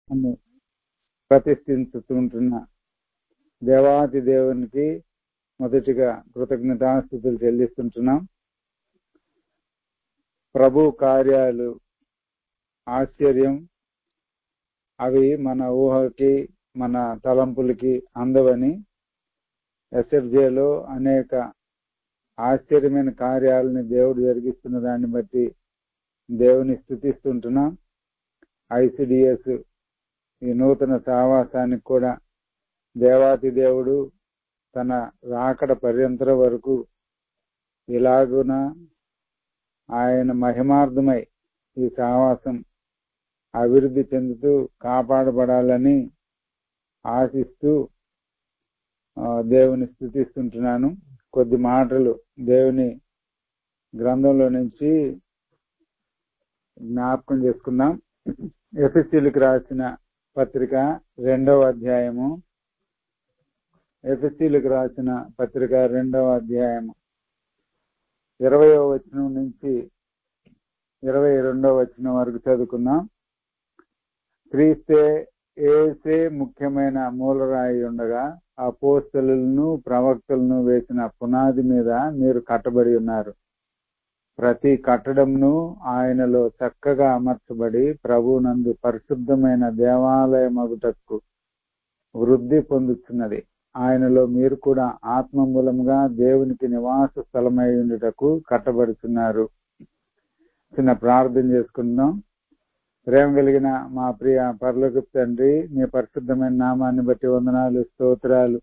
అని ప్రతిష్ఠించుతుంటున్న దేవాది దేవునికి మొదటిగా కృతజ్ఞతాస్థుతులు చెల్లిస్తుంటున్నాం ప్రభు కార్యాలు ఆశ్చర్యం అవి మన ఊహకి మన తలంపులకి అందవని ఎస్ఎఫ్జేలో అనేక ఆశ్చర్యమైన కార్యాలని దేవుడు జరిగిస్తున్న దాన్ని బట్టి దేవుని స్థుతిస్తుంటున్నాం ఐసిడిఎస్ ఈ నూతన సావాసానికి కూడా దేవాతి దేవుడు తన రాకడ పర్యంతర వరకు ఇలాగున ఆయన మహిమార్థమై ఈ సావాసం అభివృద్ధి చెందుతూ కాపాడబడాలని ఆశిస్తూ దేవుని స్థుతిస్తుంటున్నాను కొద్ది మాటలు దేవుని గ్రంథంలో నుంచి జ్ఞాపకం చేసుకుందాం ఎఫ్ఎస్సీలకు రాసిన పత్రిక రెండవ అధ్యాయము ఎఫ్ఎస్సీలకు రాసిన పత్రిక రెండవ అధ్యాయము ఇరవయో వచనం నుంచి ఇరవై రెండవ వచనం వరకు చదువుకుందాం క్రీస్తే ఏసే ముఖ్యమైన మూలరాయి ఉండగా ఆ పోస్తలను ప్రవక్తలను వేసిన పునాది మీద మీరు కట్టబడి ఉన్నారు ప్రతి కట్టడంను ఆయనలో చక్కగా అమర్చబడి ప్రభునందు పరిశుద్ధమైన దేవాలయమగుటకు వృద్ధి పొందుతున్నది ఆయనలో మీరు కూడా ఆత్మ మూలముగా దేవునికి నివాస స్థలమై ఉండుటకు కట్టబడుతున్నారు చిన్న ప్రార్థన చేసుకుందాం ప్రేమ కలిగిన మా ప్రియ పరలోక తండ్రి మీ పరిశుద్ధమైన నామాన్ని బట్టి వందనాలు స్తోత్రాలు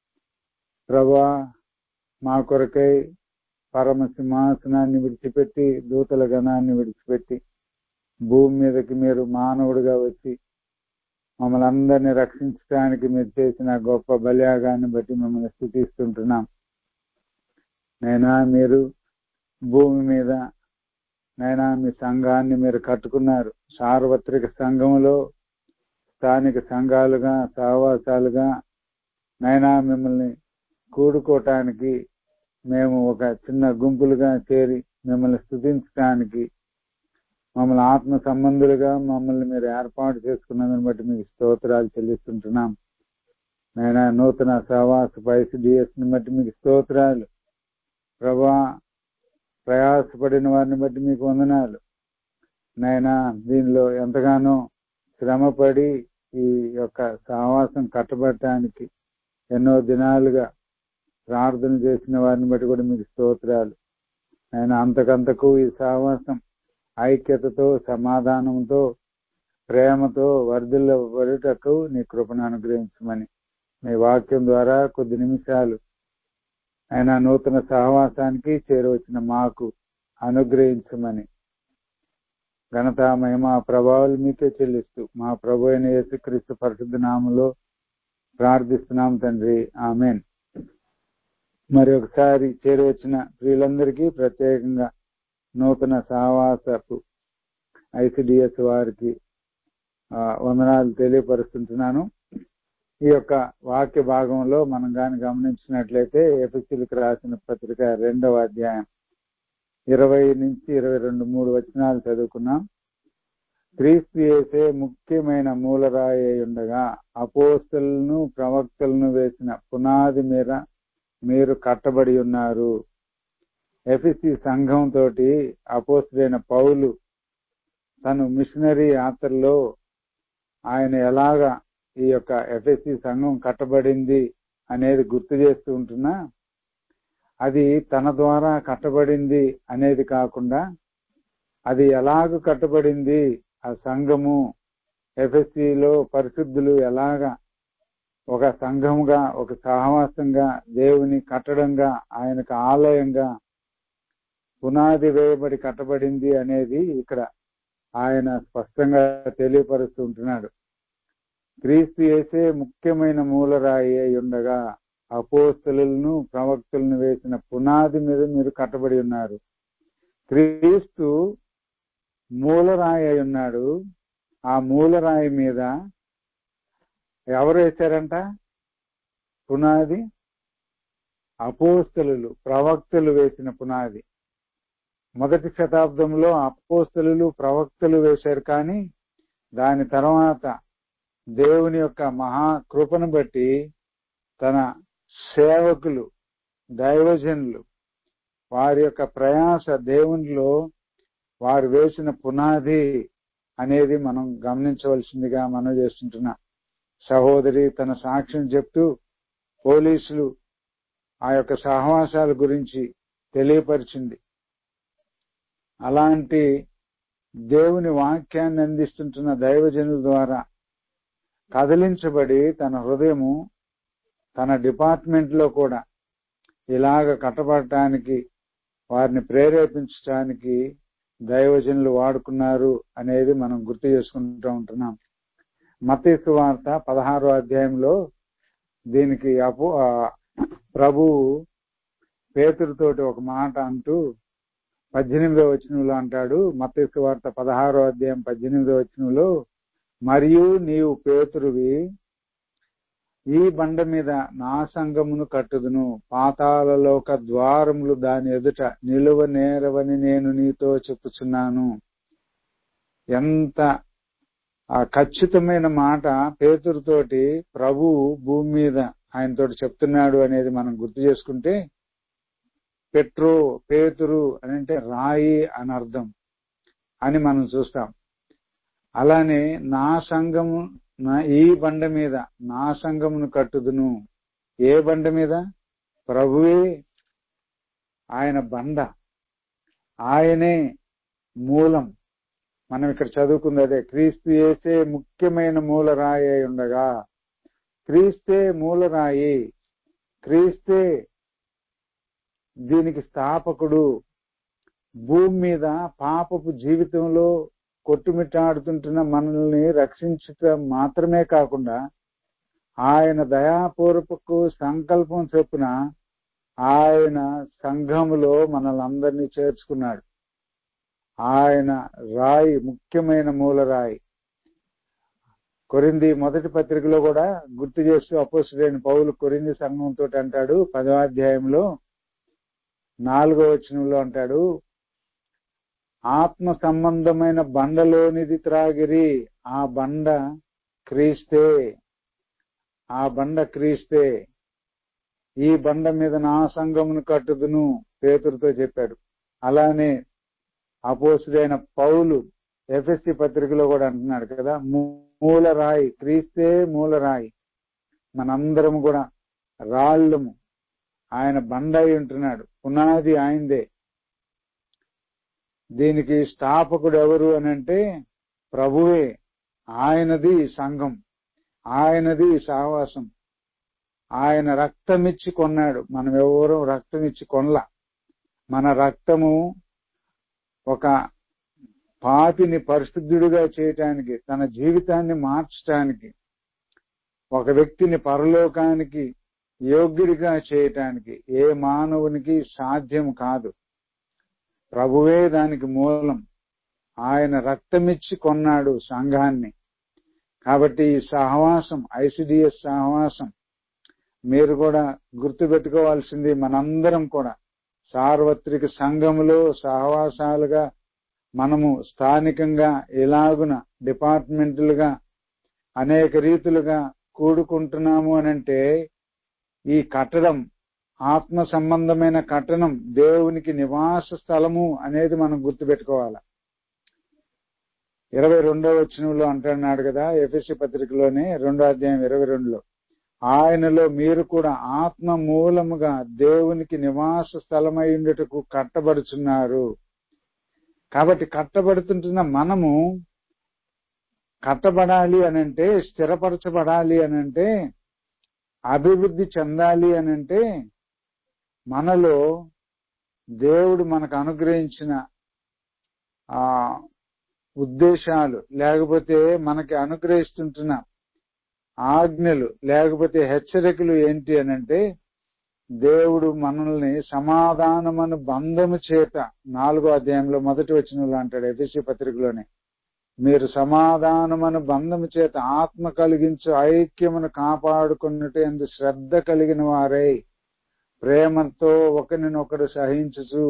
ప్రభా మా కొరకై పరమ సింహాసనాన్ని విడిచిపెట్టి దూతల గణాన్ని విడిచిపెట్టి భూమి మీదకి మీరు మానవుడిగా వచ్చి మమ్మల్ని అందరినీ రక్షించడానికి మీరు చేసిన గొప్ప బలియాగాన్ని బట్టి మిమ్మల్ని స్థుతిస్తుంటున్నాం నైనా మీరు భూమి మీద నైనా మీ సంఘాన్ని మీరు కట్టుకున్నారు సార్వత్రిక సంఘములో స్థానిక సంఘాలుగా సహవాసాలుగా నైనా మిమ్మల్ని కూడుకోవటానికి మేము ఒక చిన్న గుంపులుగా చేరి మిమ్మల్ని స్థుతించడానికి మమ్మల్ని ఆత్మ సంబంధులుగా మమ్మల్ని మీరు ఏర్పాటు చేసుకున్నందుని బట్టి మీకు స్తోత్రాలు చెల్లిస్తుంటున్నాం నైనా నూతన సహవాస పైసి డిఎస్ ని బట్టి మీకు స్తోత్రాలు ప్రభా ప్రయాసపడిన వారిని బట్టి మీకు వందనాలు నాయన దీనిలో ఎంతగానో శ్రమపడి ఈ యొక్క సహవాసం కట్టబడటానికి ఎన్నో దినాలుగా ప్రార్థన చేసిన వారిని బట్టి కూడా మీకు స్తోత్రాలు ఆయన అంతకంతకు ఈ సహవాసం ఐక్యతతో సమాధానంతో ప్రేమతో వర్ధిల్లబడుటకు నీ కృపను అనుగ్రహించమని మీ వాక్యం ద్వారా కొద్ది నిమిషాలు ఆయన నూతన సహవాసానికి చేరవచ్చిన మాకు అనుగ్రహించమని ఘనత మహిమ ప్రభావాలు మీకే చెల్లిస్తూ మా ప్రభు అయిన యేసుక్రీస్తు పరిశుద్ధ నామంలో ప్రార్థిస్తున్నాం తండ్రి ఆమెన్ మరి ఒకసారి చేరవచ్చిన ప్రియులందరికీ ప్రత్యేకంగా నూతన సహవాసపు ఐసిడిఎస్ వారికి వందనాలు తెలియపరుస్తుంటున్నాను ఈ యొక్క వాక్య భాగంలో మనం గాని గమనించినట్లయితే ఎపిసిలకు రాసిన పత్రిక రెండవ అధ్యాయం ఇరవై నుంచి ఇరవై రెండు మూడు వచనాలు చదువుకున్నాం క్రీస్తు చేసే ముఖ్యమైన మూలరాయి ఉండగా అపోస్తలను ప్రవక్తలను వేసిన పునాది మీద మీరు కట్టబడి ఉన్నారు ఎఫ్ఎస్సి సంఘం తోటి అపోస్తుడైన పౌలు తను మిషనరీ యాత్రలో ఆయన ఎలాగా ఈ యొక్క ఎఫ్ఎస్సి సంఘం కట్టబడింది అనేది గుర్తు చేస్తూ ఉంటున్నా అది తన ద్వారా కట్టబడింది అనేది కాకుండా అది ఎలాగ కట్టబడింది ఆ సంఘము ఎఫ్ఎస్సిలో పరిశుద్ధులు ఎలాగా ఒక సంఘముగా ఒక సహవాసంగా దేవుని కట్టడంగా ఆయనకు ఆలయంగా పునాది వేయబడి కట్టబడింది అనేది ఇక్కడ ఆయన స్పష్టంగా తెలియపరుస్తూ ఉంటున్నాడు క్రీస్తు చేసే ముఖ్యమైన మూలరాయి అయి ఉండగా అపోస్తలను ప్రవక్తలను వేసిన పునాది మీద మీరు కట్టబడి ఉన్నారు క్రీస్తు మూలరాయి అయి ఉన్నాడు ఆ మూలరాయి మీద ఎవరు వేశారంట పునాది అపోస్తలు ప్రవక్తలు వేసిన పునాది మొదటి శతాబ్దంలో అపోస్తలు ప్రవక్తలు వేశారు కానీ దాని తర్వాత దేవుని యొక్క మహా కృపను బట్టి తన సేవకులు దైవజనులు వారి యొక్క ప్రయాస దేవునిలో వారు వేసిన పునాది అనేది మనం గమనించవలసిందిగా మనం చేస్తుంటున్నా సహోదరి తన సాక్ష్యం చెప్తూ పోలీసులు ఆ యొక్క సహవాసాల గురించి తెలియపరిచింది అలాంటి దేవుని వాక్యాన్ని అందిస్తుంటున్న దైవజనుల ద్వారా కదిలించబడి తన హృదయము తన డిపార్ట్మెంట్ లో కూడా ఇలాగ కట్టబడటానికి వారిని ప్రేరేపించడానికి దైవజనులు వాడుకున్నారు అనేది మనం గుర్తు చేసుకుంటూ ఉంటున్నాం మతీసు వార్త పదహారో అధ్యాయంలో దీనికి అపు ప్రభు పేతుడితోటి ఒక మాట అంటూ పద్దెనిమిదో వచనంలో అంటాడు మతీసు వార్త పదహారో అధ్యాయం పద్దెనిమిదో వచనంలో మరియు నీవు పేతురువి ఈ బండ మీద నా సంగమును కట్టుదును పాతాలలోక ద్వారములు దాని ఎదుట నిలువ నేరవని నేను నీతో చెప్పుచున్నాను ఎంత ఆ ఖచ్చితమైన మాట పేతురుతోటి ప్రభు భూమి మీద ఆయనతోటి చెప్తున్నాడు అనేది మనం గుర్తు చేసుకుంటే పెట్రో పేతురు అని అంటే రాయి అని అర్థం అని మనం చూస్తాం అలానే నా సంఘము నా ఈ బండ మీద నా సంఘమును కట్టుదును ఏ బండ మీద ప్రభువే ఆయన బండ ఆయనే మూలం మనం ఇక్కడ చదువుకుంది అదే క్రీస్తు వేసే ముఖ్యమైన మూలరాయి అయి ఉండగా క్రీస్తే మూలరాయి క్రీస్తే దీనికి స్థాపకుడు భూమి మీద పాపపు జీవితంలో కొట్టుమిట్టాడుతుంటున్న మనల్ని రక్షించటం మాత్రమే కాకుండా ఆయన దయాపూర్వకు సంకల్పం చొప్పున ఆయన సంఘములో మనల్ని అందరినీ చేర్చుకున్నాడు ఆయన రాయి ముఖ్యమైన మూల రాయి కొరింది మొదటి పత్రికలో కూడా గుర్తు చేస్తూ అపోసుడైన పౌలు కొరింది సంఘంతో అంటాడు పదో అధ్యాయంలో నాలుగో వచనంలో అంటాడు ఆత్మ సంబంధమైన బండలోనిది త్రాగిరి ఆ బండ క్రీస్తే ఆ బండ క్రీస్తే ఈ బండ మీద నా సంఘమును కట్టుదును పేతురుతో చెప్పాడు అలానే అపోసుడైన పౌలు ఎఫ్ఎస్సి పత్రికలో కూడా అంటున్నాడు కదా మూలరాయి క్రీస్తే మూలరాయి మనందరం కూడా రాళ్ళము ఆయన బండ అయి ఉంటున్నాడు పునాది ఆయనదే దీనికి స్థాపకుడు ఎవరు అని అంటే ప్రభువే ఆయనది సంఘం ఆయనది సావాసం ఆయన రక్తమిచ్చి కొన్నాడు మనం ఎవరో రక్తమిచ్చి కొనలా మన రక్తము ఒక పాపిని పరిశుద్ధుడిగా చేయటానికి తన జీవితాన్ని మార్చటానికి ఒక వ్యక్తిని పరలోకానికి యోగ్యుడిగా చేయటానికి ఏ మానవునికి సాధ్యం కాదు ప్రభువే దానికి మూలం ఆయన రక్తమిచ్చి కొన్నాడు సంఘాన్ని కాబట్టి ఈ సహవాసం ఐసిడిఎస్ సహవాసం మీరు కూడా గుర్తుపెట్టుకోవాల్సింది మనందరం కూడా సార్వత్రిక సంఘములో సహవాసాలుగా మనము స్థానికంగా ఎలాగున డిపార్ట్మెంట్లుగా అనేక రీతులుగా కూడుకుంటున్నాము అనంటే ఈ కట్టడం ఆత్మ సంబంధమైన కట్టడం దేవునికి నివాస స్థలము అనేది మనం గుర్తుపెట్టుకోవాలి ఇరవై రెండో వచనంలో అంటున్నాడు కదా ఎఫ్ఎస్సి పత్రికలోనే రెండో అధ్యాయం ఇరవై రెండులో ఆయనలో మీరు కూడా ఆత్మ మూలముగా దేవునికి నివాస స్థలమైండుటకు కట్టబడుచున్నారు కాబట్టి కట్టబడుతుంటున్న మనము కట్టబడాలి అనంటే స్థిరపరచబడాలి అనంటే అభివృద్ధి చెందాలి అనంటే మనలో దేవుడు మనకు అనుగ్రహించిన ఆ ఉద్దేశాలు లేకపోతే మనకి అనుగ్రహిస్తుంటున్న ఆజ్ఞలు లేకపోతే హెచ్చరికలు ఏంటి అనంటే దేవుడు మనల్ని సమాధానమను బంధము చేత నాలుగో అధ్యాయంలో మొదటి వచనంలో అంటాడు ఎఫ్ఎస్సి పత్రికలోనే మీరు సమాధానమను బంధము చేత ఆత్మ కలిగించు ఐక్యమును కాపాడుకున్నట్టు ఎందు శ్రద్ధ కలిగిన వారై ప్రేమతో ఒకరినొకడు సహించుచు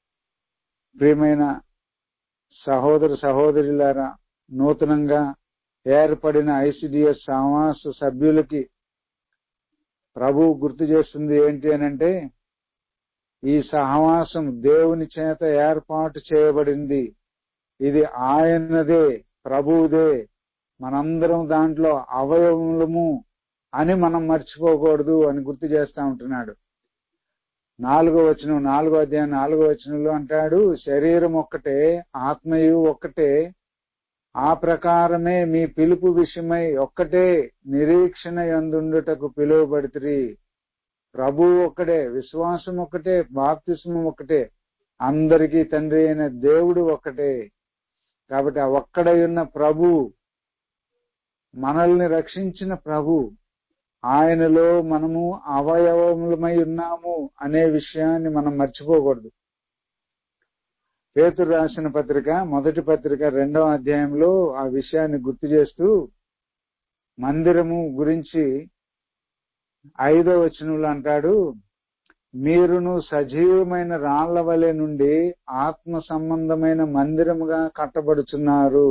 ప్రియమైన సహోదర సహోదరులారా నూతనంగా ఏర్పడిన ఐసిడిఎస్ సమాస సభ్యులకి ప్రభు గుర్తు చేస్తుంది ఏంటి అనంటే ఈ సహవాసం దేవుని చేత ఏర్పాటు చేయబడింది ఇది ఆయనదే ప్రభువుదే మనందరం దాంట్లో అవయవములము అని మనం మర్చిపోకూడదు అని గుర్తు చేస్తా ఉంటున్నాడు నాలుగో వచనం నాలుగో అధ్యాయం నాలుగో వచనంలో అంటాడు శరీరం ఒక్కటే ఆత్మయు ఒక్కటే ఆ ప్రకారమే మీ పిలుపు విషయమై ఒక్కటే నిరీక్షణ ఎందుండుటకు పిలువబడితిరి ప్రభు ఒక్కడే విశ్వాసం ఒక్కటే బాప్తిస్మం ఒక్కటే అందరికీ తండ్రి అయిన దేవుడు ఒక్కటే కాబట్టి ఆ ఒక్కడై ఉన్న ప్రభు మనల్ని రక్షించిన ప్రభు ఆయనలో మనము అవయవములమై ఉన్నాము అనే విషయాన్ని మనం మర్చిపోకూడదు పేతురు రాసిన పత్రిక మొదటి పత్రిక రెండవ అధ్యాయంలో ఆ విషయాన్ని గుర్తు చేస్తూ మందిరము గురించి ఐదో వచనంలో అంటాడు మీరును సజీవమైన రాళ్ల వలె నుండి ఆత్మ సంబంధమైన మందిరముగా కట్టబడుచున్నారు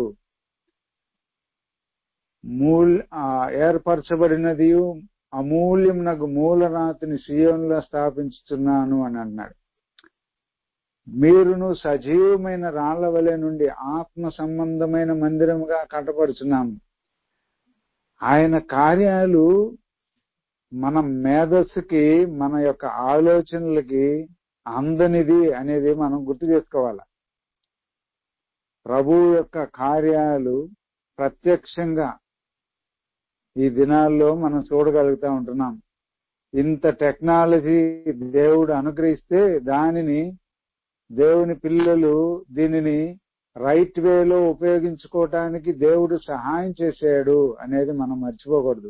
మూల్ ఏర్పరచబడినది అమూల్యమునకు మూలరాతిని సీయంలో స్థాపించుతున్నాను అని అన్నాడు మీరును సజీవమైన రాళ్ల వలె నుండి ఆత్మ సంబంధమైన మందిరముగా కట్టబడుచున్నాము ఆయన కార్యాలు మన మేధస్సుకి మన యొక్క ఆలోచనలకి అందనిది అనేది మనం గుర్తు చేసుకోవాలి ప్రభు యొక్క కార్యాలు ప్రత్యక్షంగా ఈ దినాల్లో మనం చూడగలుగుతా ఉంటున్నాం ఇంత టెక్నాలజీ దేవుడు అనుగ్రహిస్తే దానిని దేవుని పిల్లలు దీనిని రైట్ వేలో ఉపయోగించుకోవటానికి దేవుడు సహాయం చేశాడు అనేది మనం మర్చిపోకూడదు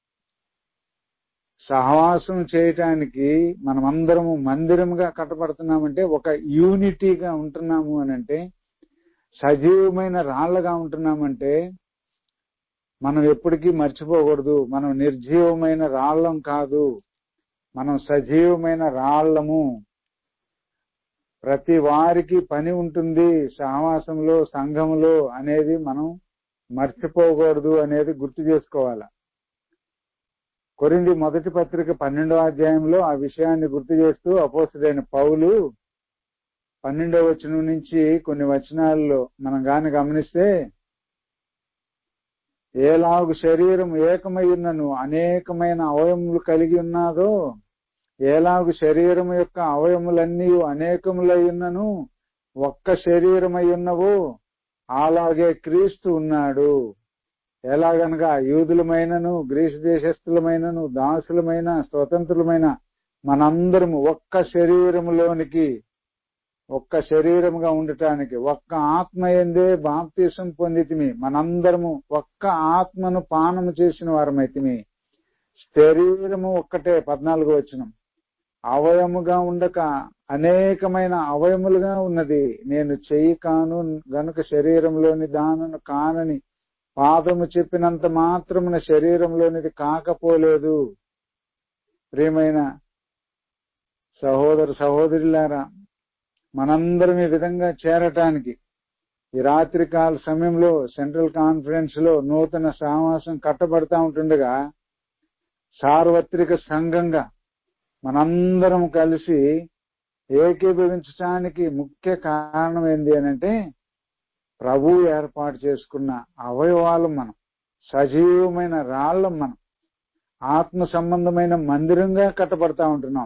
సహవాసం చేయటానికి మనమందరము మందిరంగా కట్టబడుతున్నామంటే ఒక యూనిటీగా ఉంటున్నాము అని అంటే సజీవమైన రాళ్లగా ఉంటున్నామంటే మనం ఎప్పటికీ మర్చిపోకూడదు మనం నిర్జీవమైన రాళ్లం కాదు మనం సజీవమైన రాళ్లము ప్రతి వారికి పని ఉంటుంది సహవాసంలో సంఘములో అనేది మనం మర్చిపోకూడదు అనేది గుర్తు చేసుకోవాలి కొరింది మొదటి పత్రిక పన్నెండవ అధ్యాయంలో ఆ విషయాన్ని గుర్తు చేస్తూ అపోసుడైన పౌలు పన్నెండవ వచనం నుంచి కొన్ని వచనాల్లో మనం గాని గమనిస్తే ఏలాగు శరీరం ఏకమై ఉన్నను అనేకమైన అవయములు కలిగి ఉన్నాదో ఏలాగు శరీరం యొక్క అవయములన్నీ అనేకములై ఉన్నను ఒక్క శరీరమై ఉన్నవో అలాగే క్రీస్తు ఉన్నాడు ఎలాగనగా యూదులమైనను గ్రీసు దేశస్థులమైనను దాసులమైన స్వతంత్రులమైన మనందరము ఒక్క శరీరములోనికి ఒక్క శరీరముగా ఉండటానికి ఒక్క ఆత్మ ఎందే బాప్తీసం పొందితిమి మనందరము ఒక్క ఆత్మను పానము చేసిన వారమైతిమి శరీరము ఒక్కటే పద్నాలుగో వచనం అవయముగా ఉండక అనేకమైన అవయములుగా ఉన్నది నేను చెయ్యి కాను గనుక శరీరంలోని దానను కానని పాదము చెప్పినంత మాత్రమున శరీరంలోనిది కాకపోలేదు ప్రియమైన సహోదరు సహోదరులారా మనందరం ఈ విధంగా చేరటానికి ఈ రాత్రికాల సమయంలో సెంట్రల్ కాన్ఫరెన్స్ లో నూతన సమావేశం కట్టబడతా ఉంటుండగా సార్వత్రిక సంఘంగా మనందరం కలిసి ఏకీభవించడానికి ముఖ్య కారణం ఏంటి అనంటే ప్రభు ఏర్పాటు చేసుకున్న అవయవాలు మనం సజీవమైన రాళ్ళం మనం ఆత్మ సంబంధమైన మందిరంగా కట్టబడతా ఉంటున్నాం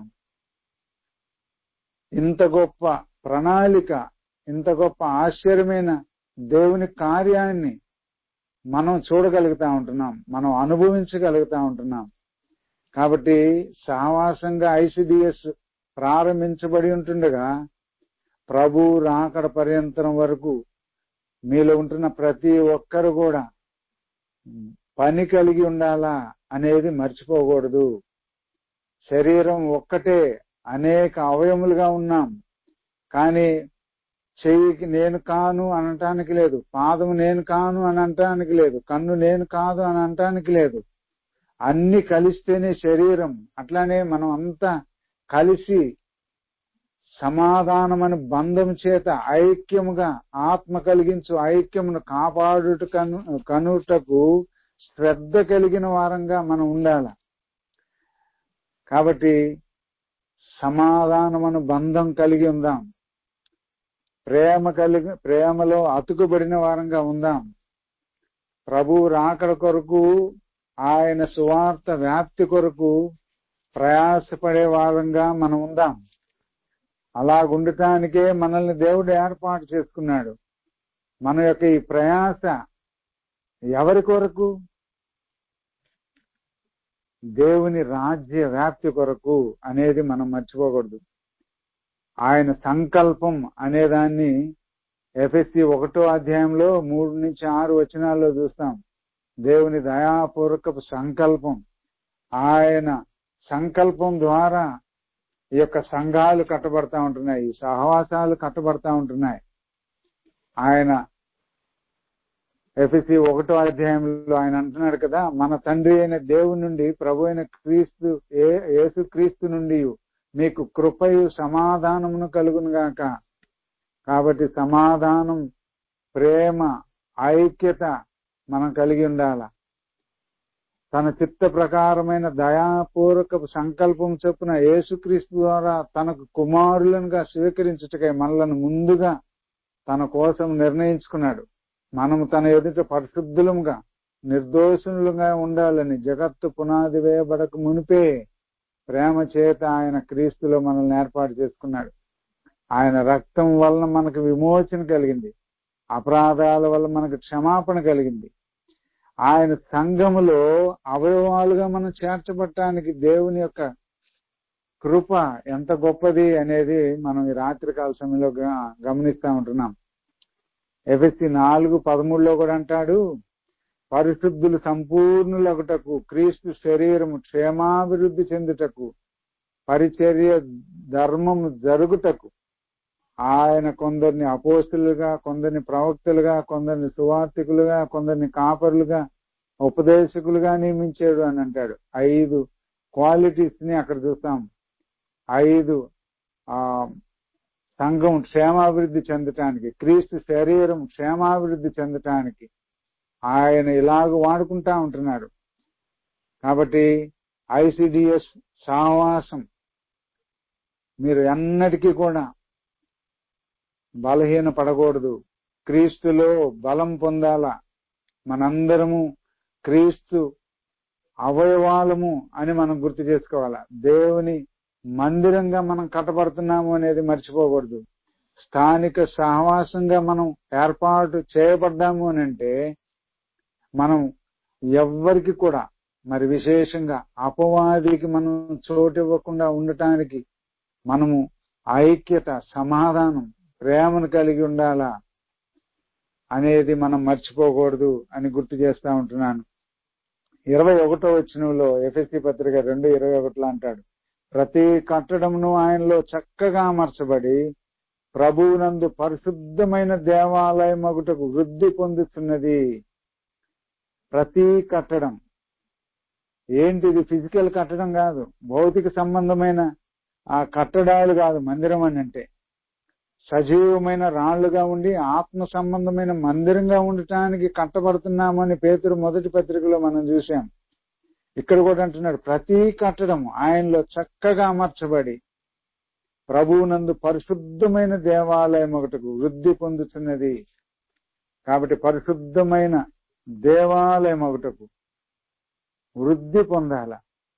ఇంత గొప్ప ప్రణాళిక ఇంత గొప్ప ఆశ్చర్యమైన దేవుని కార్యాన్ని మనం చూడగలుగుతా ఉంటున్నాం మనం అనుభవించగలుగుతా ఉంటున్నాం కాబట్టి సహవాసంగా ఐసిడిఎస్ ప్రారంభించబడి ఉంటుండగా ప్రభు రాకడ పర్యంతరం వరకు మీలో ఉంటున్న ప్రతి ఒక్కరు కూడా పని కలిగి ఉండాలా అనేది మర్చిపోకూడదు శరీరం ఒక్కటే అనేక అవయములుగా ఉన్నాం కానీ చెయ్యికి నేను కాను అనటానికి లేదు పాదము నేను కాను అని అనటానికి లేదు కన్ను నేను కాదు అని అనటానికి లేదు అన్ని కలిస్తేనే శరీరం అట్లానే మనం అంతా కలిసి సమాధానమని బంధం చేత ఐక్యముగా ఆత్మ కలిగించు ఐక్యమును కాపాడుట కను కనుటకు శ్రద్ధ కలిగిన వారంగా మనం ఉండాలి కాబట్టి సమాధానమను బంధం కలిగి ఉందాం ప్రేమ కలిగి ప్రేమలో అతుకుబడిన వారంగా ఉందాం ప్రభు రాకడ కొరకు ఆయన సువార్త వ్యాప్తి కొరకు ప్రయాసపడే వారంగా మనం ఉందాం అలాగుండటానికే మనల్ని దేవుడు ఏర్పాటు చేసుకున్నాడు మన యొక్క ఈ ప్రయాస ఎవరి కొరకు దేవుని రాజ్య వ్యాప్తి కొరకు అనేది మనం మర్చిపోకూడదు ఆయన సంకల్పం అనేదాన్ని ఎఫ్ఎస్సి ఒకటో అధ్యాయంలో మూడు నుంచి ఆరు వచనాల్లో చూస్తాం దేవుని దయాపూర్వకపు సంకల్పం ఆయన సంకల్పం ద్వారా ఈ యొక్క సంఘాలు కట్టబడతా ఉంటున్నాయి సహవాసాలు కట్టబడతా ఉంటున్నాయి ఆయన ఎఫ్ఎస్సి ఒకటో అధ్యాయంలో ఆయన అంటున్నాడు కదా మన తండ్రి అయిన దేవుని నుండి ప్రభు అయిన క్రీస్తు ఏ యేసు క్రీస్తు నుండి మీకు కృపయు సమాధానమును కలుగును గాక కాబట్టి సమాధానం ప్రేమ ఐక్యత మనం కలిగి ఉండాల తన చిత్త ప్రకారమైన దయాపూర్వక సంకల్పం చొప్పున యేసుక్రీస్తు ద్వారా తనకు కుమారులనుగా స్వీకరించుటకై మనలను ముందుగా తన కోసం నిర్ణయించుకున్నాడు మనము తన ఎదుట పరిశుద్ధులుగా నిర్దోషులుగా ఉండాలని జగత్తు పునాది వేయబడక మునిపే ప్రేమ చేత ఆయన క్రీస్తులో మనల్ని ఏర్పాటు చేసుకున్నాడు ఆయన రక్తం వలన మనకు విమోచన కలిగింది అపరాధాల వల్ల మనకు క్షమాపణ కలిగింది ఆయన సంఘములో అవయవాలుగా మనం చేర్చబట్టడానికి దేవుని యొక్క కృప ఎంత గొప్పది అనేది మనం ఈ రాత్రికాల సమయంలో గమనిస్తా ఉంటున్నాం ఎఫ్ఎస్సి నాలుగు పదమూడులో కూడా అంటాడు పరిశుద్ధులు సంపూర్ణులగుటకు క్రీస్తు శరీరము క్షేమాభివృద్ధి చెందుటకు పరిచర్య ధర్మము జరుగుటకు ఆయన కొందరిని అపోస్తులుగా కొందరిని ప్రవక్తలుగా కొందరిని సువార్థికులుగా కొందరిని కాపరులుగా ఉపదేశకులుగా నియమించాడు అని అంటాడు ఐదు క్వాలిటీస్ ని అక్కడ చూస్తాం ఐదు ఆ సంఘం క్షేమాభివృద్ధి చెందటానికి క్రీస్తు శరీరం క్షేమాభివృద్ధి చెందటానికి ఆయన ఇలాగ వాడుకుంటా ఉంటున్నాడు కాబట్టి ఐసిడిఎస్ సహవాసం మీరు ఎన్నటికీ కూడా బలహీన పడకూడదు క్రీస్తులో బలం పొందాల మనందరము క్రీస్తు అవయవాలము అని మనం గుర్తు చేసుకోవాలా దేవుని మందిరంగా మనం కట్టబడుతున్నాము అనేది మర్చిపోకూడదు స్థానిక సహవాసంగా మనం ఏర్పాటు చేయబడ్డాము అని అంటే మనం ఎవ్వరికి కూడా మరి విశేషంగా అపవాదికి మనం చోటు ఇవ్వకుండా ఉండటానికి మనము ఐక్యత సమాధానం ప్రేమను కలిగి ఉండాలా అనేది మనం మర్చిపోకూడదు అని గుర్తు చేస్తా ఉంటున్నాను ఇరవై ఒకటో వచ్చినలో ఎఫ్ఎస్సి పత్రిక రెండు ఇరవై ఒకటిలో అంటాడు ప్రతి కట్టడమును ఆయనలో చక్కగా అమర్చబడి ప్రభువునందు పరిశుద్ధమైన దేవాలయం ఒకటకు వృద్ధి పొందుతున్నది ప్రతి కట్టడం ఏంటిది ఫిజికల్ కట్టడం కాదు భౌతిక సంబంధమైన ఆ కట్టడాలు కాదు మందిరం అని అంటే సజీవమైన రాళ్లుగా ఉండి ఆత్మ సంబంధమైన మందిరంగా ఉండటానికి కట్టబడుతున్నామని పేతురు మొదటి పత్రికలో మనం చూసాం ఇక్కడ కూడా అంటున్నాడు ప్రతి కట్టడం ఆయనలో చక్కగా అమర్చబడి ప్రభువునందు పరిశుద్ధమైన దేవాలయం ఒకటకు వృద్ధి పొందుతున్నది కాబట్టి పరిశుద్ధమైన దేవాలయం ఒకటకు వృద్ధి పొందాల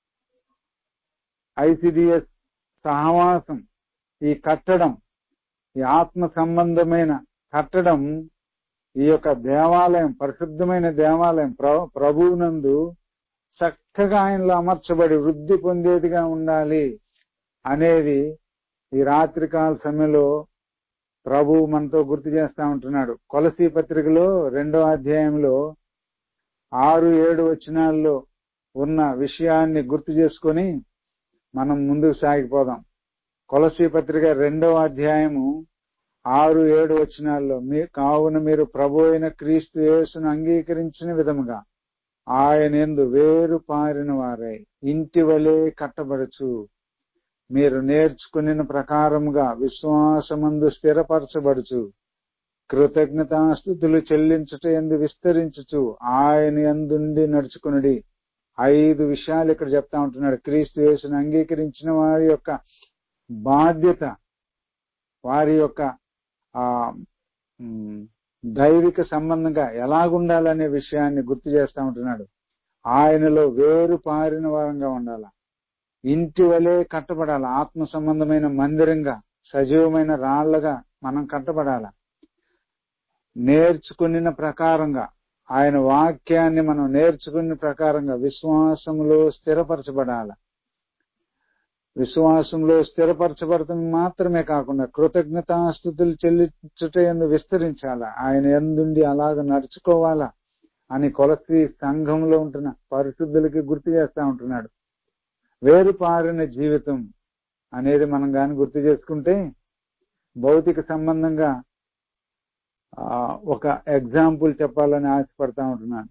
ఐసిడిఎస్ సహవాసం ఈ కట్టడం ఈ ఆత్మ సంబంధమైన కట్టడం ఈ యొక్క దేవాలయం పరిశుద్ధమైన దేవాలయం ప్రభువునందు చక్కగా ఆయనలో అమర్చబడి వృద్ధి పొందేదిగా ఉండాలి అనేది ఈ రాత్రికాల సమయంలో ప్రభు మనతో గుర్తు చేస్తా ఉంటున్నాడు కొలసీ పత్రికలో రెండో అధ్యాయంలో ఆరు ఏడు వచనాల్లో ఉన్న విషయాన్ని గుర్తు చేసుకొని మనం ముందుకు సాగిపోదాం కొలసీ పత్రిక రెండవ అధ్యాయము ఆరు ఏడు వచనాల్లో మీ కావున మీరు ప్రభు అయిన క్రీస్తు యేసును అంగీకరించిన విధముగా ఆయన ఎందు వేరు పారిన వారై ఇంటి వలె కట్టబడచ్చు మీరు నేర్చుకుని ప్రకారముగా విశ్వాసమందు స్థిరపరచబడుచు కృతజ్ఞతాస్థుతులు చెల్లించుట ఎందు విస్తరించుచు ఆయన ఎందుండి నడుచుకునుడి ఐదు విషయాలు ఇక్కడ చెప్తా ఉంటున్నాడు క్రీస్తు యేసును అంగీకరించిన వారి యొక్క బాధ్యత వారి యొక్క ఆ ఉమ్, దైవిక సంబంధంగా ఎలాగుండాలనే విషయాన్ని గుర్తు చేస్తా ఉంటున్నాడు ఆయనలో వేరు పారిన వారంగా ఉండాల ఇంటి వలె కట్టబడాల ఆత్మ సంబంధమైన మందిరంగా సజీవమైన రాళ్లగా మనం కట్టబడాల నేర్చుకున్న ప్రకారంగా ఆయన వాక్యాన్ని మనం నేర్చుకున్న ప్రకారంగా విశ్వాసంలో స్థిరపరచబడాల విశ్వాసంలో స్థిరపరచబడటం మాత్రమే కాకుండా కృతజ్ఞతాస్థుతులు చెల్లించుట ఎందు విస్తరించాల ఆయన ఎందుండి అలాగ నడుచుకోవాలా అని కొలసి సంఘంలో ఉంటున్న పరిశుద్ధులకి గుర్తు చేస్తా ఉంటున్నాడు వేరు పారిన జీవితం అనేది మనం గాని గుర్తు చేసుకుంటే భౌతిక సంబంధంగా ఆ, ఒక ఎగ్జాంపుల్ చెప్పాలని ఆశపడతా ఉంటున్నాను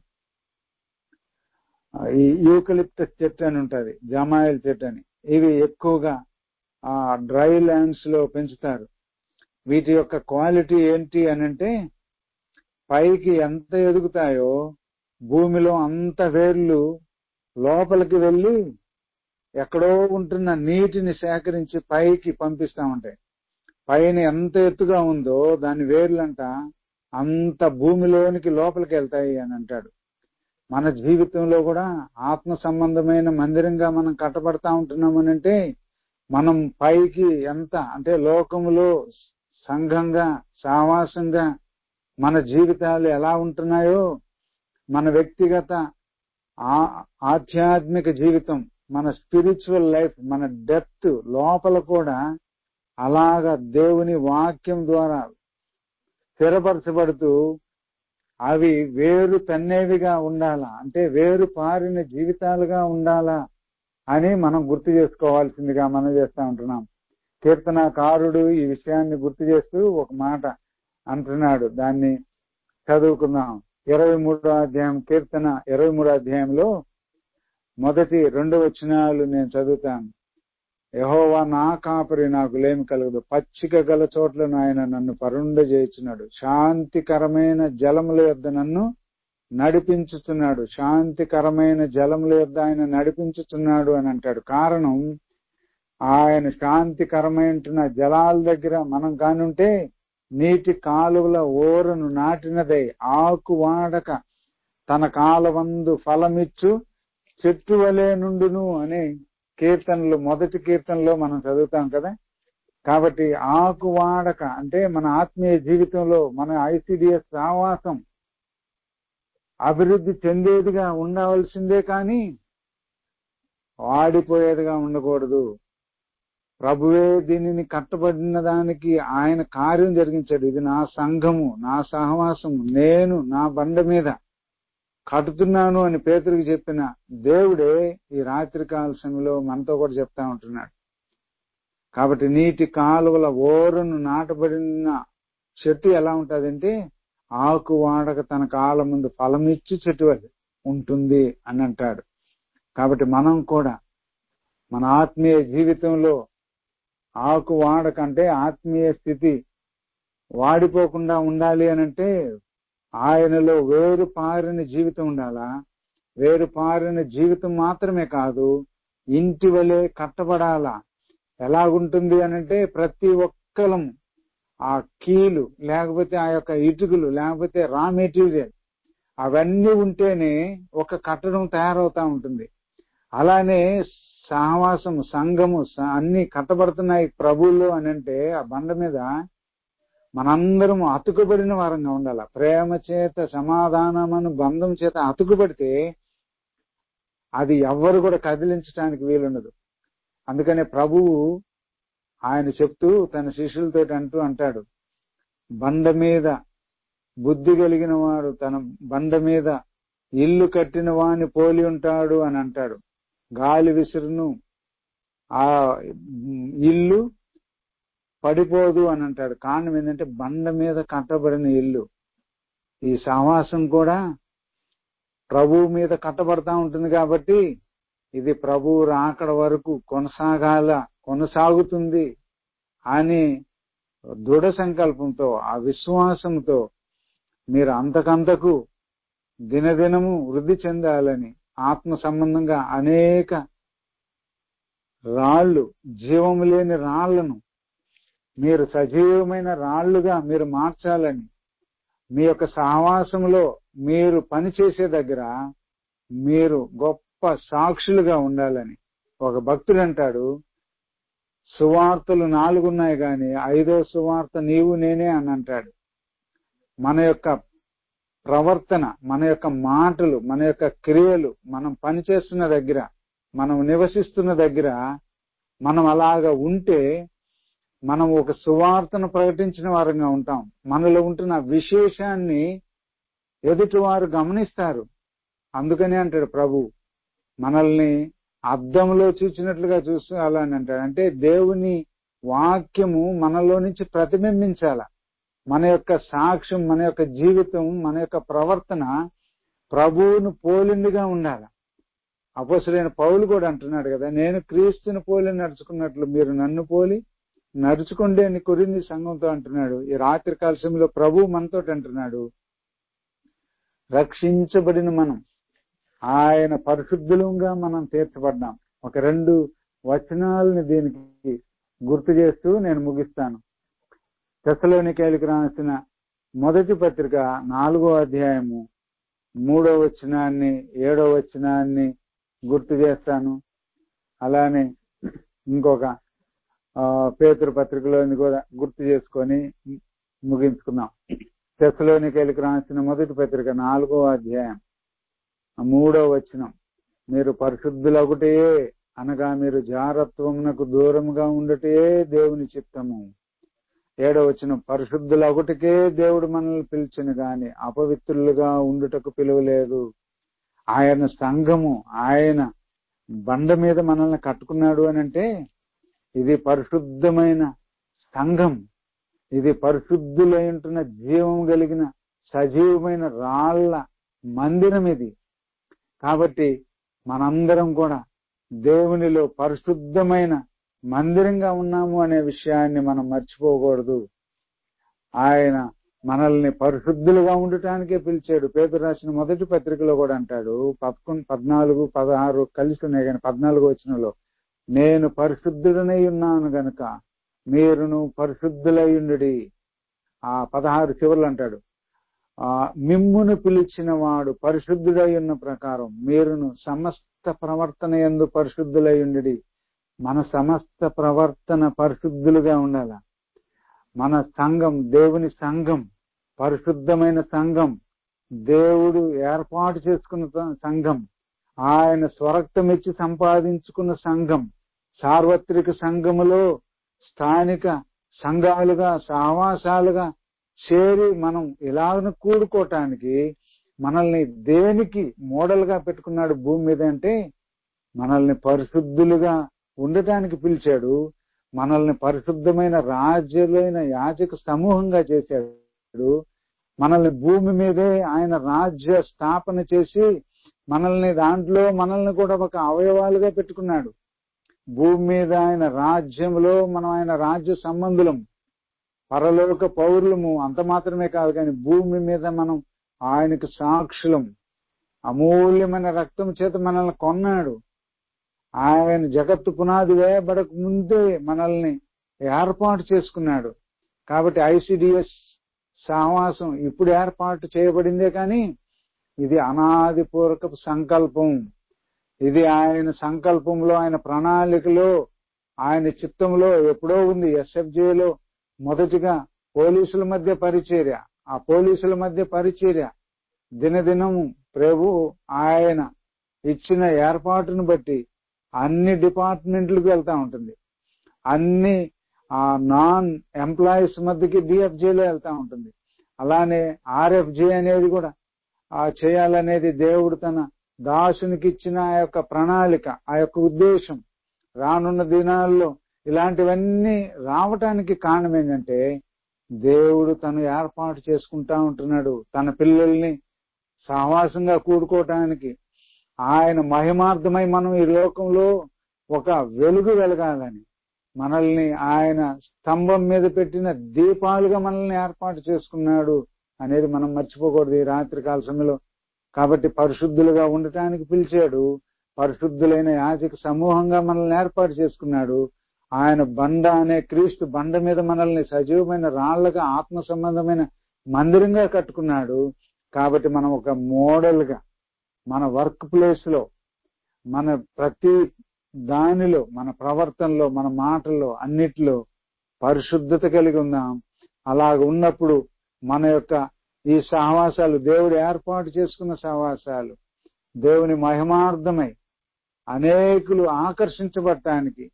ఆ, ఈ యూకలిప్టస్ చెట్టు అని ఉంటది జమాయిల్ చెట్టు అని ఇవి ఎక్కువగా ఆ డ్రై ల్యాండ్స్ లో పెంచుతారు వీటి యొక్క క్వాలిటీ ఏంటి అని అంటే పైకి ఎంత ఎదుగుతాయో భూమిలో అంత వేర్లు లోపలికి వెళ్ళి ఎక్కడో ఉంటున్న నీటిని సేకరించి పైకి పంపిస్తా ఉంటాయి పైన ఎంత ఎత్తుగా ఉందో దాని వేర్లంట అంత భూమిలోనికి లోపలికి వెళ్తాయి అని అంటాడు మన జీవితంలో కూడా ఆత్మ సంబంధమైన మందిరంగా మనం కట్టబడతా ఉంటున్నామని అంటే మనం పైకి ఎంత అంటే లోకములో సంఘంగా సావాసంగా మన జీవితాలు ఎలా ఉంటున్నాయో మన వ్యక్తిగత ఆ- ఆధ్యాత్మిక జీవితం మన స్పిరిచువల్ లైఫ్ మన డెప్త్ లోపల కూడా అలాగా దేవుని వాక్యం ద్వారా స్థిరపరచబడుతూ అవి వేరు తన్నేవిగా ఉండాలా అంటే వేరు పారిన జీవితాలుగా ఉండాలా అని మనం గుర్తు చేసుకోవాల్సిందిగా మనం చేస్తా ఉంటున్నాం కీర్తనాకారుడు ఈ విషయాన్ని గుర్తు చేస్తూ ఒక మాట అంటున్నాడు దాన్ని చదువుకుందాం ఇరవై మూడో అధ్యాయం కీర్తన ఇరవై మూడో అధ్యాయంలో మొదటి రెండు వచనాలు నేను చదువుతాను యహోవా నా కాపరి నాకు లేమి కలగదు పచ్చిక గల చోట్లను ఆయన నన్ను పరుండ చేయుచున్నాడు శాంతికరమైన జలముల యొద్ద నన్ను నడిపించుతున్నాడు శాంతికరమైన జలముల యొద్ద ఆయన నడిపించుతున్నాడు అని అంటాడు కారణం ఆయన శాంతికరమైన జలాల దగ్గర మనం కానుంటే నీటి కాలువల ఓరను నాటినదై ఆకు వాడక తన కాలవందు ఫలమిచ్చు చెట్టు వలె నుండును అనే కీర్తనలు మొదటి కీర్తనలో మనం చదువుతాం కదా కాబట్టి ఆకు వాడక అంటే మన ఆత్మీయ జీవితంలో మన ఐసిడిఎస్ సావాసం అభివృద్ధి చెందేదిగా ఉండవలసిందే కానీ వాడిపోయేదిగా ఉండకూడదు ప్రభువే దీనిని కట్టబడిన దానికి ఆయన కార్యం జరిగించాడు ఇది నా సంఘము నా సహవాసము నేను నా బండ మీద కట్టుతున్నాను అని పేతురికి చెప్పిన దేవుడే ఈ రాత్రి కాల సమయంలో మనతో కూడా చెప్తా ఉంటున్నాడు కాబట్టి నీటి కాలువల ఓరను నాటబడిన చెట్టు ఎలా ఉంటదంటే ఆకు వాడక తన కాలం ముందు ఫలమిచ్చి చెట్టు వలె ఉంటుంది అని అంటాడు కాబట్టి మనం కూడా మన ఆత్మీయ జీవితంలో ఆకు వాడకంటే ఆత్మీయ స్థితి వాడిపోకుండా ఉండాలి అని అంటే ఆయనలో వేరు పారిన జీవితం ఉండాలా వేరు పారిన జీవితం మాత్రమే కాదు ఇంటి వలె కట్టబడాలా ఎలాగుంటుంది అని అంటే ప్రతి ఒక్కలం ఆ కీలు లేకపోతే ఆ యొక్క ఇటుకలు లేకపోతే రా మెటీరియల్ అవన్నీ ఉంటేనే ఒక కట్టడం తయారవుతా ఉంటుంది అలానే సహవాసము సంఘము స- అన్ని కట్టబడుతున్నాయి ప్రభువులు అని అంటే ఆ బండ మీద మనందరం అతుకుబడిన వారంగా ఉండాలి ప్రేమ చేత సమాధానమను బంధం చేత అతుకుబడితే అది ఎవ్వరు కూడా కదిలించడానికి వీలుండదు అందుకనే ప్రభువు ఆయన చెప్తూ తన శిష్యులతో అంటూ అంటాడు బండ మీద బుద్ధి కలిగిన వాడు తన బండ మీద ఇల్లు కట్టిన వాని పోలి ఉంటాడు అని అంటాడు గాలి విసురును ఆ ఇల్లు పడిపోదు అని అంటాడు కారణం ఏంటంటే బండ మీద కట్టబడిన ఇల్లు ఈ సహవాసం కూడా ప్రభువు మీద కట్టబడతా ఉంటుంది కాబట్టి ఇది ప్రభువు రాకడ వరకు కొనసాగాల కొనసాగుతుంది అని దృఢ సంకల్పంతో ఆ విశ్వాసంతో మీరు అంతకంతకు దినదినము వృద్ధి చెందాలని ఆత్మ సంబంధంగా అనేక రాళ్ళు జీవము లేని రాళ్లను మీరు సజీవమైన రాళ్లుగా మీరు మార్చాలని మీ యొక్క సహవాసంలో మీరు పనిచేసే దగ్గర మీరు గొప్ప సాక్షులుగా ఉండాలని ఒక భక్తుడు అంటాడు సువార్తలు నాలుగున్నాయి గాని ఐదో సువార్త నీవు నేనే అని అంటాడు మన యొక్క ప్రవర్తన మన యొక్క మాటలు మన యొక్క క్రియలు మనం పనిచేస్తున్న దగ్గర మనం నివసిస్తున్న దగ్గర మనం అలాగా ఉంటే మనం ఒక సువార్తను ప్రకటించిన వారంగా ఉంటాం మనలో ఉంటున్న విశేషాన్ని ఎదుటివారు గమనిస్తారు అందుకని అంటాడు ప్రభు మనల్ని అద్దంలో చూచినట్లుగా చూస్తూ అలా అని అంటాడు అంటే దేవుని వాక్యము మనలో నుంచి ప్రతిబింబించాల మన యొక్క సాక్ష్యం మన యొక్క జీవితం మన యొక్క ప్రవర్తన ప్రభువును పోలిందిగా ఉండాలి అపోసరైన పౌలు కూడా అంటున్నాడు కదా నేను క్రీస్తుని పోలి నడుచుకున్నట్లు మీరు నన్ను పోలి నడుచుకోండి అని కొరింది సంఘంతో అంటున్నాడు ఈ రాత్రి కాల సమయంలో ప్రభు మనతో అంటున్నాడు రక్షించబడిన మనం ఆయన పరిశుద్ధులుగా మనం తీర్చబడ్డాం ఒక రెండు వచనాలని దీనికి గుర్తు చేస్తూ నేను ముగిస్తాను తెసలోనికేలికి రాసిన మొదటి పత్రిక నాలుగో అధ్యాయము మూడో వచనాన్ని ఏడో వచనాన్ని గుర్తు చేస్తాను అలానే ఇంకొక పేతురు పత్రికలోని కూడా గుర్తు చేసుకొని ముగించుకుందాం తెసలోనికేలికి రాసిన మొదటి పత్రిక నాలుగో అధ్యాయం మూడో వచనం మీరు పరిశుద్ధులొకటే అనగా మీరు జారత్వమునకు దూరముగా ఉండటే దేవుని చిత్తము ఏడో వచ్చిన పరిశుద్ధుల ఒకటికే దేవుడు మనల్ని పిలిచిన గాని అపవిత్రులుగా ఉండుటకు పిలువలేదు ఆయన సంఘము ఆయన బండ మీద మనల్ని కట్టుకున్నాడు అని అంటే ఇది పరిశుద్ధమైన సంఘం ఇది పరిశుద్ధులై ఉంటున్న జీవం కలిగిన సజీవమైన రాళ్ల మందిరం ఇది కాబట్టి మనందరం కూడా దేవునిలో పరిశుద్ధమైన మందిరంగా ఉన్నాము అనే విషయాన్ని మనం మర్చిపోకూడదు ఆయన మనల్ని పరిశుద్ధులుగా ఉండటానికే పిలిచాడు పేదరు రాసిన మొదటి పత్రికలో కూడా అంటాడు పదకొండు పద్నాలుగు పదహారు కలిసి ఉన్నాయి కానీ పద్నాలుగు వచ్చినలో నేను పరిశుద్ధుడనై ఉన్నాను గనుక మీరును పరిశుద్ధులయ్యుండి ఆ పదహారు చివర్లు అంటాడు ఆ మిమ్మును పిలిచిన వాడు పరిశుద్ధుడై ఉన్న ప్రకారం మీరును సమస్త ప్రవర్తన ఎందు పరిశుద్ధులయ్యుండి మన సమస్త ప్రవర్తన పరిశుద్ధులుగా ఉండాల మన సంఘం దేవుని సంఘం పరిశుద్ధమైన సంఘం దేవుడు ఏర్పాటు చేసుకున్న సంఘం ఆయన స్వరక్తమిచ్చి సంపాదించుకున్న సంఘం సార్వత్రిక సంఘములో స్థానిక సంఘాలుగా సహవాసాలుగా చేరి మనం ఇలాగను కూడుకోవటానికి మనల్ని దేనికి మోడల్గా పెట్టుకున్నాడు భూమి మీద అంటే మనల్ని పరిశుద్ధులుగా ఉండటానికి పిలిచాడు మనల్ని పరిశుద్ధమైన రాజ్యులైన యాజక సమూహంగా చేశాడు మనల్ని భూమి మీదే ఆయన రాజ్య స్థాపన చేసి మనల్ని దాంట్లో మనల్ని కూడా ఒక అవయవాలుగా పెట్టుకున్నాడు భూమి మీద ఆయన రాజ్యంలో మనం ఆయన రాజ్య సంబంధులం పరలోక పౌరులము అంత మాత్రమే కాదు కానీ భూమి మీద మనం ఆయనకు సాక్షులం అమూల్యమైన రక్తం చేత మనల్ని కొన్నాడు ఆయన జగత్తు పునాది వేయబడక ముందే మనల్ని ఏర్పాటు చేసుకున్నాడు కాబట్టి ఐసిడిఎస్ సహవాసం ఇప్పుడు ఏర్పాటు చేయబడిందే కానీ ఇది అనాది పూర్వక సంకల్పం ఇది ఆయన సంకల్పంలో ఆయన ప్రణాళికలో ఆయన చిత్తంలో ఎప్పుడో ఉంది ఎస్ఎఫ్జేలో మొదటిగా పోలీసుల మధ్య పరిచర్య ఆ పోలీసుల మధ్య పరిచర్య దినదినము ప్రభు ఆయన ఇచ్చిన ఏర్పాటును బట్టి అన్ని డిపార్ట్మెంట్లకు వెళ్తా ఉంటుంది అన్ని ఆ నాన్ ఎంప్లాయీస్ మధ్యకి డిఎఫ్జేలో వెళ్తా ఉంటుంది అలానే ఆర్ఎఫ్జే అనేది కూడా ఆ చేయాలనేది దేవుడు తన దాసునికి ఇచ్చిన ఆ యొక్క ప్రణాళిక ఆ యొక్క ఉద్దేశం రానున్న దినాల్లో ఇలాంటివన్నీ రావటానికి కారణం ఏంటంటే దేవుడు తను ఏర్పాటు చేసుకుంటా ఉంటున్నాడు తన పిల్లల్ని సహవాసంగా కూడుకోవటానికి ఆయన మహిమార్థమై మనం ఈ లోకంలో ఒక వెలుగు వెలగాలని మనల్ని ఆయన స్తంభం మీద పెట్టిన దీపాలుగా మనల్ని ఏర్పాటు చేసుకున్నాడు అనేది మనం మర్చిపోకూడదు ఈ రాత్రికాల సమయంలో కాబట్టి పరిశుద్ధులుగా ఉండటానికి పిలిచాడు పరిశుద్ధులైన యాజక సమూహంగా మనల్ని ఏర్పాటు చేసుకున్నాడు ఆయన బండ అనే క్రీస్తు బండ మీద మనల్ని సజీవమైన రాళ్లుగా ఆత్మ సంబంధమైన మందిరంగా కట్టుకున్నాడు కాబట్టి మనం ఒక మోడల్ గా మన వర్క్ ప్లేస్ లో మన ప్రతి దానిలో మన ప్రవర్తనలో మన మాటల్లో అన్నిటిలో పరిశుద్ధత కలిగి ఉందాం అలాగ ఉన్నప్పుడు మన యొక్క ఈ సహవాసాలు దేవుడు ఏర్పాటు చేసుకున్న సహవాసాలు దేవుని మహిమార్థమై అనేకులు ఆకర్షించబడటానికి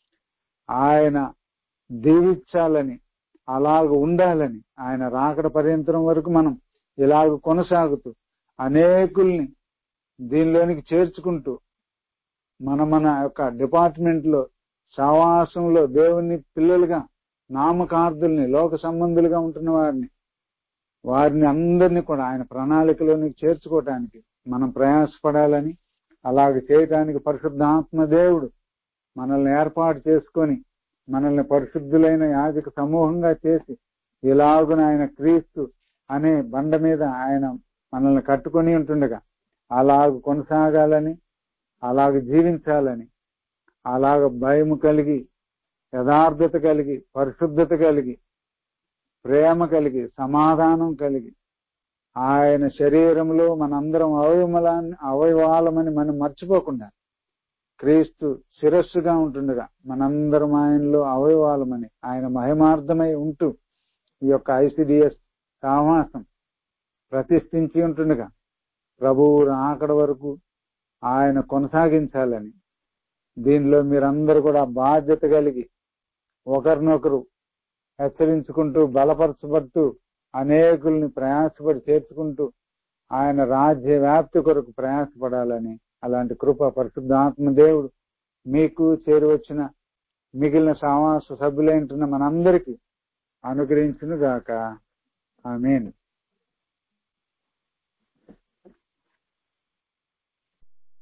ఆయన దీవించాలని అలాగ ఉండాలని ఆయన రాకడ పర్యంతరం వరకు మనం ఇలాగ కొనసాగుతూ అనేకుల్ని దీనిలోనికి చేర్చుకుంటూ మన మన యొక్క డిపార్ట్మెంట్ లో సహవాసంలో దేవుని పిల్లలుగా నామకార్థుల్ని లోక సంబంధులుగా ఉంటున్న వారిని వారిని అందరినీ కూడా ఆయన ప్రణాళికలోనికి చేర్చుకోవటానికి మనం ప్రయాసపడాలని అలాగ చేయటానికి పరిశుద్ధాత్మ దేవుడు మనల్ని ఏర్పాటు చేసుకొని మనల్ని పరిశుద్ధులైన యాజక సమూహంగా చేసి ఇలాగున ఆయన క్రీస్తు అనే బండ మీద ఆయన మనల్ని కట్టుకొని ఉంటుండగా అలాగ కొనసాగాలని అలాగ జీవించాలని అలాగ భయము కలిగి యథార్థత కలిగి పరిశుద్ధత కలిగి ప్రేమ కలిగి సమాధానం కలిగి ఆయన శరీరంలో మనందరం అవయవలాన్ని అవయవాలమని మనం మర్చిపోకుండా క్రీస్తు శిరస్సుగా ఉంటుండగా మనందరం ఆయనలో అవయవాలమని ఆయన మహిమార్థమై ఉంటూ ఈ యొక్క ఐసిడిఎస్ సహవాసం ప్రతిష్ఠించి ఉంటుండగా ప్రభువు రాకడ వరకు ఆయన కొనసాగించాలని దీనిలో మీరందరూ కూడా బాధ్యత కలిగి ఒకరినొకరు హెచ్చరించుకుంటూ బలపరచబడుతూ అనేకుల్ని ప్రయాసపడి చేర్చుకుంటూ ఆయన రాజ్య వ్యాప్తి కొరకు ప్రయాసపడాలని అలాంటి కృప పరిశుద్ధాత్మ దేవుడు మీకు చేరువచ్చిన మిగిలిన సమాస సభ్యులైంటున్న మనందరికీ అనుగ్రహించును గాక ఆమెను